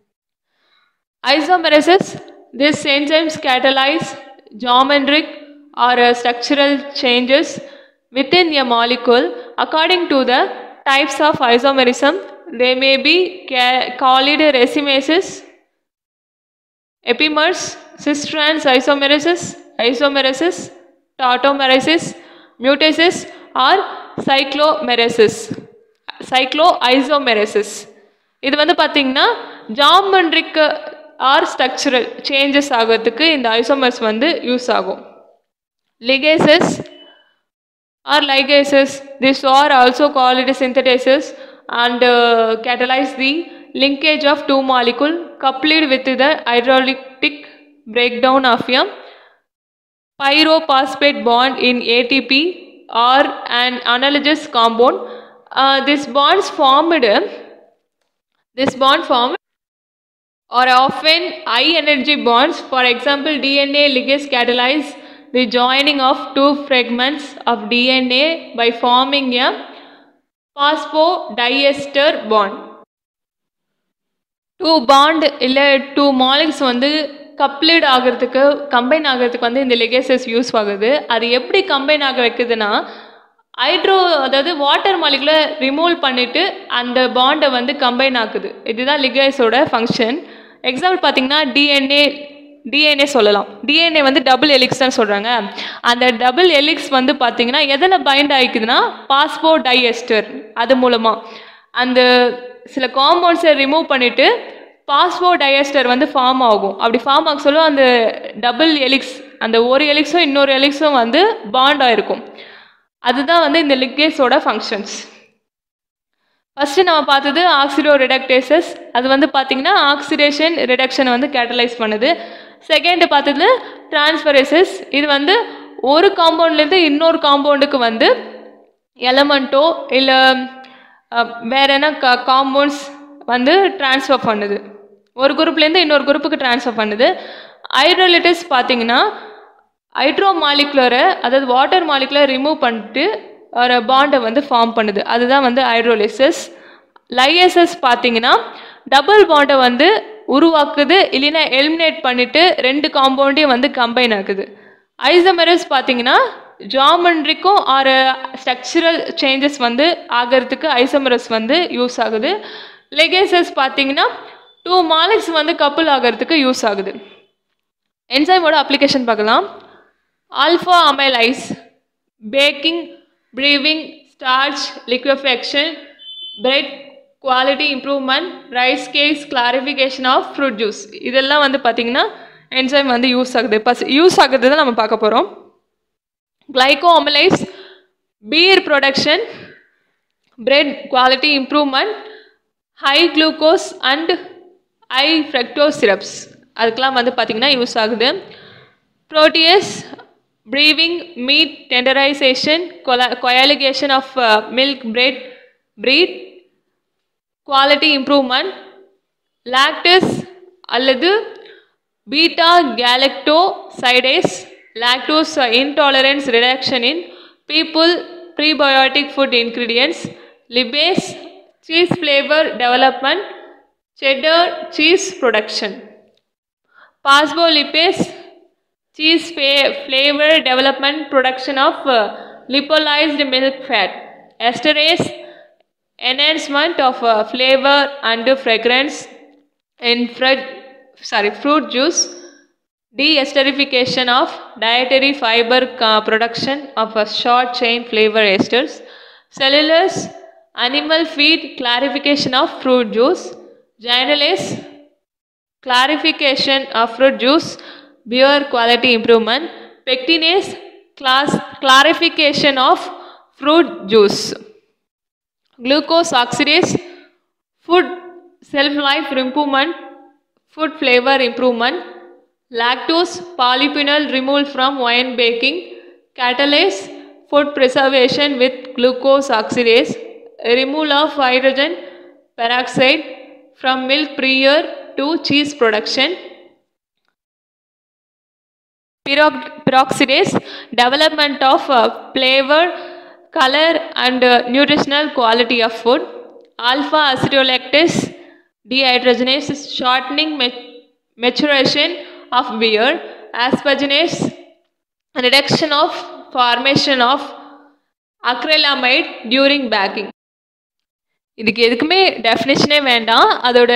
Isomeresis, this enzymes catalyze geometric or uh, structural changes within a molecule according to the types of isomerism. They may be ca- called racemases, epimers, cis-trans isomeresis, isomeresis, tautomeresis, mutasis, or cyclomeresis, cycloisomeresis. இது வந்து பார்த்தீங்கன்னா ஜாமெண்ட்ரிக் ஆர் ஸ்ட்ரக்சரல் சேஞ்சஸ் ஆகிறதுக்கு இந்த ஐசோமர்ஸ் வந்து யூஸ் ஆகும் ligases are ligases this are also call it synthetases and uh, catalyze the linkage of two molecule coupled with the hydrolytic breakdown of a pyrophosphate bond in ATP or an analogous compound. Uh, this bonds formed this bond formed are often high energy bonds. For example, DNA ligase catalyze the joining of two fragments of DNA by forming a phosphodiester bond. Two bond இல்லை டூ மாலிக்ஸ் வந்து கப்ளிட் ஆகிறதுக்கு கம்பைன் ஆகிறதுக்கு வந்து இந்த லெகேசஸ் யூஸ் ஆகுது அது எப்படி கம்பைன் ஆக வைக்குதுன்னா ஹைட்ரோ அதாவது வாட்டர் மாலிகுல ரிமூவ் பண்ணிவிட்டு அந்த பாண்டை வந்து கம்பைன் ஆக்குது இதுதான் லிகேஸோட ஃபங்க்ஷன் எக்ஸாம்பிள் பார்த்தீங்கன்னா டிஎன்ஏ டிஎன்ஏ சொல்லலாம் டிஎன்ஏ வந்து டபுள் எலிக்ஸ் தான் சொல்கிறாங்க அந்த டபுள் எலிக்ஸ் வந்து பார்த்தீங்கன்னா எதில் பைண்ட் ஆகிக்குதுன்னா பாஸ்போ டைஎஸ்டர் அது மூலமாக அந்த சில காம்பவுண்ட்ஸை ரிமூவ் பண்ணிவிட்டு பாஸ்போ டைஎஸ்டர் வந்து ஃபார்ம் ஆகும் அப்படி ஃபார்ம் ஆக சொல்ல அந்த டபுள் எலிக்ஸ் அந்த ஒரு எலிக்ஸும் இன்னொரு எலிக்ஸும் வந்து பாண்ட் ஆயிருக்கும் அதுதான் வந்து இந்த லிக்கேஸோட ஃபங்க்ஷன்ஸ் ஃபஸ்ட்டு நம்ம பார்த்தது ஆக்சிடோ ரிடக்டேசஸ் அது வந்து பார்த்திங்கன்னா ஆக்சிடேஷன் ரிடக்ஷனை வந்து கேட்டலைஸ் பண்ணுது செகண்ட் பார்த்தது டிரான்ஸ்ஃபரேசஸ் இது வந்து ஒரு காம்பவுண்ட்லேருந்து இன்னொரு காம்பவுண்டுக்கு வந்து எலமெண்ட்டோ இல்லை வேற என்ன கா காம்பவுண்ட்ஸ் வந்து ட்ரான்ஸ்ஃபர் பண்ணுது ஒரு குரூப்லேருந்து இன்னொரு குரூப்புக்கு ட்ரான்ஸ்ஃபர் பண்ணுது ஹைட்ரோலிட்டிஸ் பார்த்தீங்கன்னா ஹைட்ரோ மாலிகுலரை அதாவது வாட்டர் மாலிகுலரை ரிமூவ் பண்ணிட்டு ஒரு பாண்டை வந்து ஃபார்ம் பண்ணுது அதுதான் வந்து ஹைட்ரோலிசிஸ் லைஎஸ்எஸ் பார்த்தீங்கன்னா டபுள் பாண்டை வந்து உருவாக்குது இல்லைன்னா எலிமினேட் பண்ணிவிட்டு ரெண்டு காம்பவுண்டையும் வந்து கம்பைன் ஆக்குது ஐசமரஸ் பார்த்தீங்கன்னா ஜாமெண்ட்ரிக்கும் ஆர் ஸ்ட்ரக்சரல் சேஞ்சஸ் வந்து ஆகிறதுக்கு ஐசமரஸ் வந்து யூஸ் ஆகுது லெகேசஸ் பார்த்தீங்கன்னா டூ மாலிக்ஸ் வந்து கப்புள் ஆகிறதுக்கு யூஸ் ஆகுது என்சைமோட அப்ளிகேஷன் பார்க்கலாம் alpha amylase baking brewing starch liquefaction bread quality improvement rice cakes clarification of fruit juice இதெல்லாம் வந்து பார்த்திங்கன்னா என்சைம் வந்து யூஸ் ஆகுது பஸ் யூஸ் ஆகுது தான் நம்ம பார்க்க போகிறோம் glucoamylase beer production bread quality improvement high glucose and high fructose syrups அதுக்கெலாம் வந்து பார்த்திங்கன்னா யூஸ் ஆகுது protease brewing meat tenderisation coagulation of milk bread bread quality improvement lactase அல்லது beta galactosidase lactose intolerance reduction in people prebiotic food ingredients, libase, cheese flavor development, cheddar cheese production. Phospholipase, cheese fa- flavor development production of uh, lipolyzed milk fat. Esterase, enhancement of uh, flavor and fragrance in fruit, sorry, fruit juice. De-esterification of dietary fiber uh, production of a short chain flavor esters. Cellulose, animal feed clarification of fruit juice. Gynolase, clarification of fruit juice, beer quality improvement, pectinase, class, clarification of fruit juice, glucose oxidase, food shelf life improvement, food flavor improvement, lactose, polyphenol removal from wine baking, catalase, food preservation with glucose oxidase, removal of hydrogen peroxide from milk prior to cheese production, Perox- peroxidase, development of uh, flavor, color and uh, nutritional quality of food, alpha acetolactase, dehydrogenase, shortening ma- maturation of beer, asparginase, reduction of formation of acrylamide during baking. இதுக்கு எதுக்குமே டெஃபினேஷனே வேண்டாம் அதோட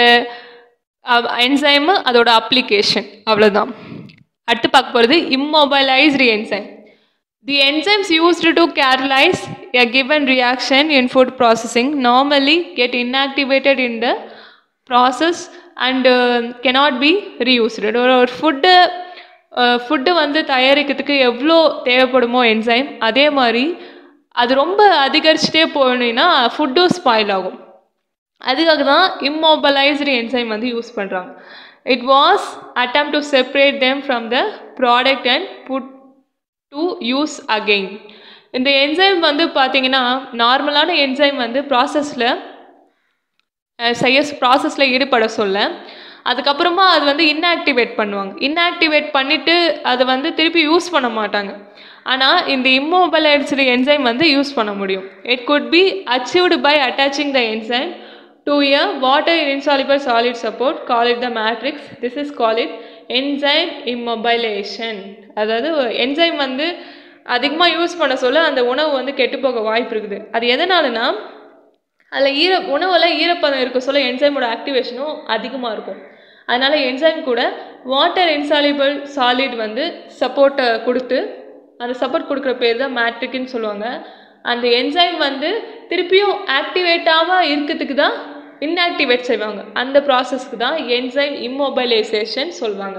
என்சைமு அதோட அப்ளிகேஷன் அவ்வளோதான் அடுத்து பார்க்க போகிறது immobilised enzyme the enzymes used to catalyze a given reaction in food processing normally get inactivated in the process and uh, cannot be reused ஒரு ஒரு ஃபுட்டு ஃபுட்டு வந்து தயாரிக்கிறதுக்கு எவ்வளோ தேவைப்படுமோ என்சைம் அதே மாதிரி அது ரொம்ப அதிகரிச்சுட்டே போனீங்கன்னா ஃபுட்டும் ஸ்பாயில் ஆகும் அதுக்காக தான் இம்மொபலைஸ்டு என்சைம் வந்து யூஸ் பண்ணுறாங்க it was attempt to separate them from the product and put to use again இந்த என்சைம் வந்து பார்த்தீங்கன்னா நார்மலான என்சைம் வந்து ப்ராசஸில் செய்ய ப்ராசஸில் ஈடுபட சொல்ல அதுக்கப்புறமா அது வந்து இன்ஆக்டிவேட் பண்ணுவாங்க இன்ஆக்டிவேட் பண்ணிவிட்டு அதை வந்து திருப்பி யூஸ் பண்ண மாட்டாங்க ஆனால் இந்த இம்மோபலைஸ்டு என்சைம் வந்து யூஸ் பண்ண முடியும் it could be achieved by attaching the enzyme to a water insoluble solid support call it the matrix this is call it enzyme immobilisation அதாவது என்சைம் வந்து அதிகமாக யூஸ் பண்ண சொல்ல அந்த உணவு வந்து கெட்டுப்போக வாய்ப்பு இருக்குது அது எதனாலனா அதில் ஈர உணவில் ஈரப்பதம் இருக்க சொல்ல என்சைமோட ஆக்டிவேஷனும் அதிகமாக இருக்கும் அதனால் என்சைம் கூட வாட்டர் இன்சாலிபிள் சாலிட் வந்து சப்போர்ட்டை கொடுத்து அந்த சப்போர்ட் கொடுக்குற பேர் தான் மேட்ரிக்னு சொல்லுவாங்க அந்த என்சைம் வந்து திருப்பியும் ஆக்டிவேட் ஆகாமல் இருக்கிறதுக்கு தான் இன்ஆக்டிவேட் செய்வாங்க அந்த ப்ராசஸ்க்கு தான் என்சைம் இம்மொபைலைசேஷன் சொல்லுவாங்க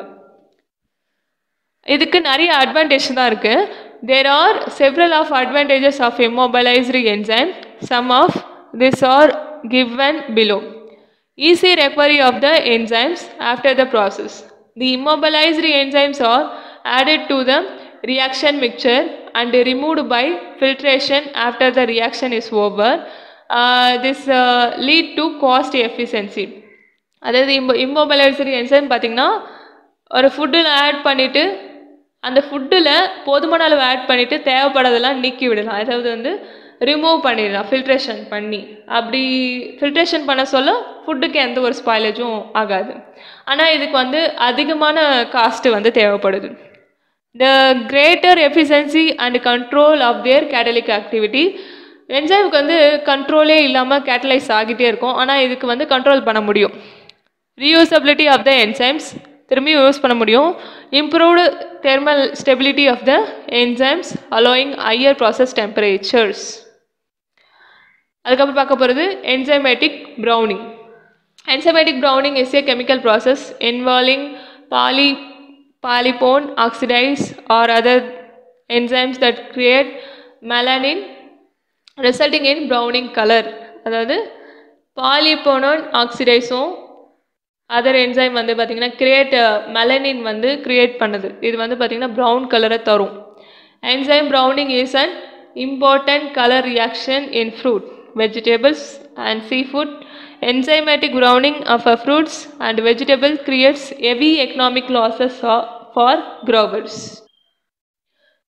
இதுக்கு நிறைய அட்வான்டேஜ் தான் இருக்குது there are several of advantages of immobilized enzyme some of these are given below easy recovery of the enzymes after the process the immobilized enzymes are added to the reaction mixture and removed by filtration after the reaction is over uh, this uh, lead to cost efficiency அதாவது இம்மோ இம்மொபைலைசரி என்சைம் பார்த்தீங்கன்னா ஒரு ஃபுட்டில் ஆட் பண்ணிவிட்டு அந்த ஃபுட்டில் போதுமான அளவு ஆட் பண்ணிவிட்டு தேவைப்படாதெல்லாம் நீக்கி விடலாம் அதாவது வந்து ரிமூவ் பண்ணிடலாம் ஃபில்ட்ரேஷன் பண்ணி அப்படி ஃபில்ட்ரேஷன் பண்ண சொல்ல ஃபுட்டுக்கு எந்த ஒரு ஸ்பாயிலேஜும் ஆகாது ஆனால் இதுக்கு வந்து அதிகமான காஸ்ட்டு வந்து தேவைப்படுது the greater efficiency and control of their catalytic activity என்ஜைமுக்கு வந்து கண்ட்ரோலே இல்லாமல் கேட்டலைஸ் ஆகிட்டே இருக்கும் ஆனால் இதுக்கு வந்து கண்ட்ரோல் பண்ண முடியும் ரீயூசபிலிட்டி ஆஃப் த என்சைம்ஸ் திரும்பியும் யூஸ் பண்ண முடியும் improved thermal stability of the enzymes allowing higher process temperatures அதுக்கப்புறம் பார்க்க போகிறது enzymatic browning enzymatic browning is a chemical process involving poly polypone oxidase or other enzymes that create melanin resulting in browning color அதாவது பாலிபோனோன் ஆக்சிடைஸும் அதர் என்சைம் வந்து பார்த்திங்கன்னா கிரியேட் மெலனின் வந்து கிரியேட் பண்ணுது இது வந்து பார்த்திங்கன்னா ப்ரௌன் கலரை தரும் enzyme browning is an important colour reaction in fruit vegetables and seafood enzymatic browning of a fruits and vegetable creates heavy economic losses for growers.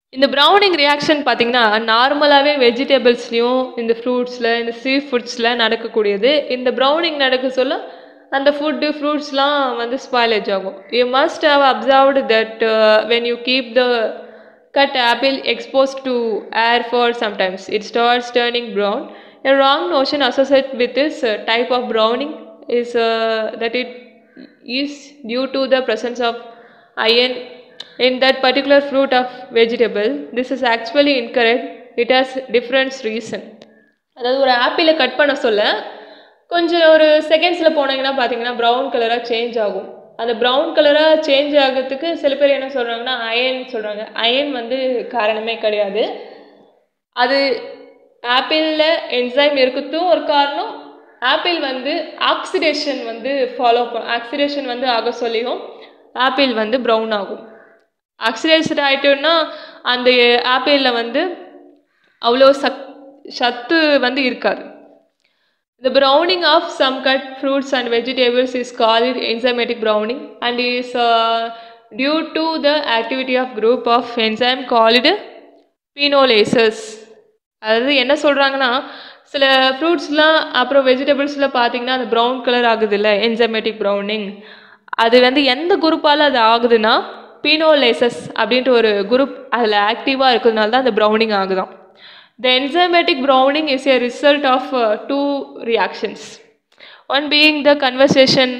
இந்த ப்ரௌனிங் ரியாக்ஷன் பார்த்தீங்கன்னா நார்மலாகவே வெஜிடபிள்ஸ்லேயும் இந்த ஃப்ரூட்ஸில் இந்த சீ ஃபுட்ஸில் நடக்கக்கூடியது இந்த ப்ரௌனிங் நடக்க சொல்ல அந்த ஃபுட்டு ஃப்ரூட்ஸ்லாம் வந்து ஸ்பாயிலேஜ் ஆகும் you must have observed that when you keep the cut apple exposed to air for sometimes it starts turning brown a wrong notion associated with this uh, type of browning is uh, that it is due to the presence of iron in that particular fruit of vegetable this is actually incorrect it has different reason அதாவது ஒரு ஆப்பிளை கட் பண்ண சொல்ல கொஞ்சம் ஒரு செகண்ட்ஸில் போனீங்கன்னா பார்த்தீங்கன்னா ப்ரௌன் கலராக சேஞ்ச் ஆகும் அந்த ப்ரௌன் கலராக சேஞ்ச் ஆகிறதுக்கு சில பேர் என்ன சொல்கிறாங்கன்னா அயன் சொல்கிறாங்க அயன் வந்து காரணமே கிடையாது அது ஆப்பிளில் என்சைம் இருக்கிறதும் ஒரு காரணம் ஆப்பிள் வந்து ஆக்சிடேஷன் வந்து ஃபாலோ ப ஆக்சிடேஷன் வந்து ஆக சொல்லியும் ஆப்பிள் வந்து ப்ரௌன் ஆகும் ஆக்சிடேஷன் ஆகிட்டோன்னா அந்த ஆப்பிளில் வந்து அவ்வளோ சக் சத்து வந்து இருக்காது The browning of some cut fruits and vegetables is called enzymatic browning and is uh, due to the activity of group of enzyme called phenolases. அதாவது என்ன சொல்கிறாங்கன்னா சில ஃப்ரூட்ஸ்லாம் அப்புறம் வெஜிடபிள்ஸில் பார்த்தீங்கன்னா அது ப்ரௌன் கலர் ஆகுது இல்லை என்சைமேட்டிக் ப்ரௌனிங் அது வந்து எந்த குரூப்பால் அது ஆகுதுன்னா பீனோலேசஸ் அப்படின்ட்டு ஒரு குரூப் அதில் ஆக்டிவாக இருக்கிறதுனால தான் அந்த ப்ரௌனிங் ஆகுதான் The enzymatic browning is a result of uh, two reactions. One being the conversion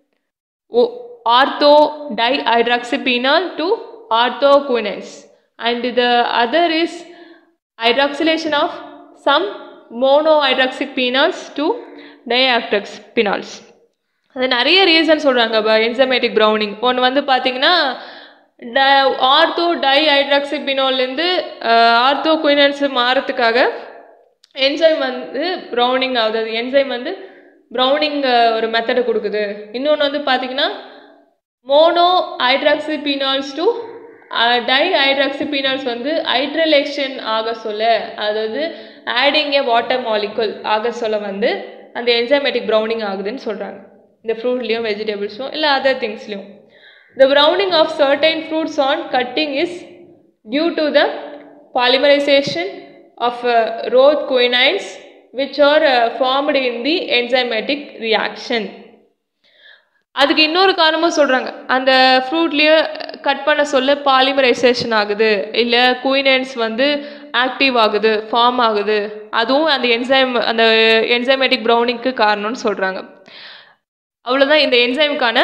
o- ortho dihydroxyphenol to orthoquinones, and the other is hydroxylation of some monohydroxyphenols to dihydroxyphenols. அது நிறைய ரீசன் சொல்கிறாங்க என்சமேட்டிக் ப்ரௌனிங் ஒன்று வந்து பார்த்தீங்கன்னா ட ஆர்த்தோ டை ஹைட்ராக்சிபினோல்லேருந்து ஆர்த்தோ குயினன்ஸ் மாறத்துக்காக என்சைம் வந்து ப்ரௌனிங் ஆகுது அது என்சைம் வந்து ப்ரௌனிங் ஒரு மெத்தடை கொடுக்குது இன்னொன்று வந்து பார்த்தீங்கன்னா mono hydroxyphenols to di hydroxyphenols வந்து ஹைட்ரலேஷன் ஆக சொல்ல அதாவது ஆடிங் ஏ வாட்டர் மாலிகுல் ஆக சொல்ல வந்து அந்த என்சைமேட்டிக் ப்ரௌனிங் ஆகுதுன்னு சொல்கிறாங்க இந்த ஃப்ரூட்லேயும் வெஜிடபிள்ஸும் இல்லை அதர் திங்ஸ்லையும் The browning of certain fruits on cutting is due to the polymerization of uh, roth quinines which are uh, formed in the enzymatic reaction. அதுக்கு இன்னொரு காரணமும் சொல்கிறாங்க அந்த ஃப்ரூட்லேயே கட் பண்ண சொல்ல பாலிமரைசேஷன் ஆகுது இல்லை குயினைன்ஸ் வந்து ஆக்டிவ் ஆகுது ஃபார்ம் ஆகுது அதுவும் அந்த என்சைம் அந்த என்சைமேட்டிக் ப்ரௌனிங்க்கு காரணம்னு சொல்கிறாங்க அவ்வளோதான் இந்த என்சைமுக்கான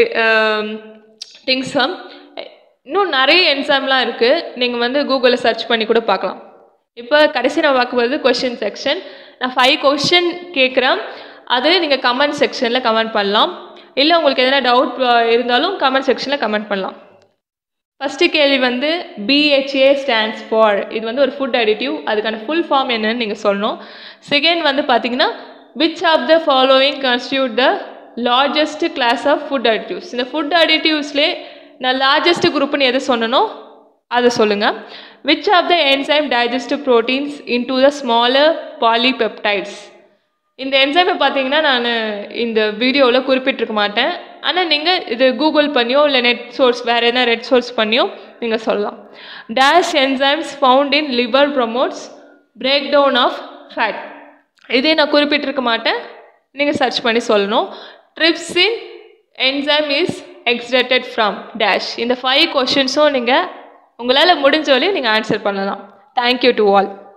திங்ஸ் இன்னும் நிறைய என்சைம்லாம் இருக்குது நீங்கள் வந்து கூகுளில் சர்ச் பண்ணி கூட பார்க்கலாம் இப்போ கடைசி நான் பார்க்க போகிறது கொஷின் செக்ஷன் நான் ஃபைவ் கொஷின் கேட்குறேன் அது நீங்கள் கமெண்ட் செக்ஷனில் கமெண்ட் பண்ணலாம் இல்லை உங்களுக்கு எதனா டவுட் இருந்தாலும் கமெண்ட் செக்ஷனில் கமெண்ட் பண்ணலாம் ஃபஸ்ட்டு கேள்வி வந்து பிஹெச்ஏ ஸ்டாண்ட்ஸ் ஃபார் இது வந்து ஒரு ஃபுட் அடிட்டிவ் அதுக்கான ஃபுல் ஃபார்ம் என்னன்னு நீங்கள் சொல்லணும் செகண்ட் வந்து பார்த்தீங்கன்னா which of the following constitute the largest class of food additives இந்த ஃபுட் அடிட்டிவ்ஸ்லே நான் லார்ஜஸ்ட் குரூப்னு எது சொன்னனோ அதை சொல்லுங்கள் which of the enzyme digestive proteins into the smaller polypeptides இந்த என்சைமை பார்த்தீங்கன்னா நான் இந்த வீடியோவில் குறிப்பிட்டிருக்க மாட்டேன் ஆனால் நீங்கள் இது கூகுள் பண்ணியோ இல்லை நெட் சோர்ஸ் வேறு எதனா ரெட் சோர்ஸ் பண்ணியோ நீங்கள் சொல்லலாம் dash enzymes found in liver promotes break down of fat இதே நான் குறிப்பிட்டிருக்க மாட்டேன் நீங்கள் சர்ச் பண்ணி சொல்லணும் trypsin enzyme is extracted from dash இந்த ஃபைவ் கொஷின்ஸும் நீங்கள் உங்களால் முடிஞ்ச வரையும் நீங்கள் ஆன்சர் பண்ணலாம் தேங்க்யூ டு ஆல்